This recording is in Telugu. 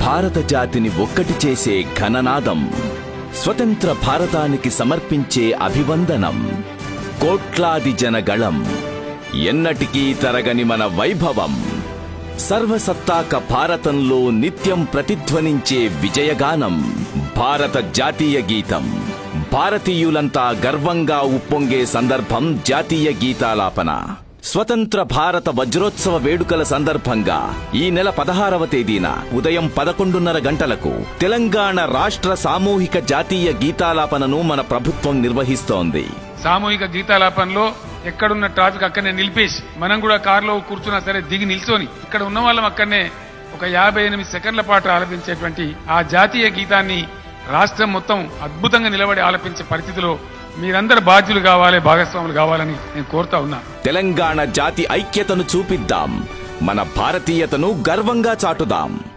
భారత జాతిని ఒక్కటి చేసే ఘననాదం స్వతంత్ర భారతానికి సమర్పించే అభివందనం కోట్లాది జనగళం ఎన్నటికీ తరగని మన వైభవం సర్వసత్తాక భారతంలో నిత్యం ప్రతిధ్వనించే విజయగానం భారత జాతీయ గీతం భారతీయులంతా గర్వంగా ఉప్పొంగే సందర్భం జాతీయ గీతాలాపన స్వతంత్ర భారత వజ్రోత్సవ వేడుకల సందర్భంగా ఈ నెల పదహారవ తేదీన ఉదయం పదకొండున్నర గంటలకు తెలంగాణ రాష్ట్ర సామూహిక జాతీయ గీతాలాపనను మన ప్రభుత్వం నిర్వహిస్తోంది సామూహిక గీతాలాపనలో ఎక్కడున్న ట్రాఫిక్ అక్కడనే నిలిపేసి మనం కూడా కారులో కూర్చున్నా సరే దిగి నిల్చొని ఇక్కడ ఉన్న వాళ్ళం అక్కడనే ఒక యాభై ఎనిమిది సెకండ్ల పాటు ఆలపించేటువంటి ఆ జాతీయ గీతాన్ని రాష్ట్రం మొత్తం అద్భుతంగా నిలబడి ఆలపించే పరిస్థితిలో మీరందరు బాధ్యులు కావాలి భాగస్వాములు కావాలని నేను కోరుతా ఉన్నా తెలంగాణ జాతి ఐక్యతను చూపిద్దాం మన భారతీయతను గర్వంగా చాటుదాం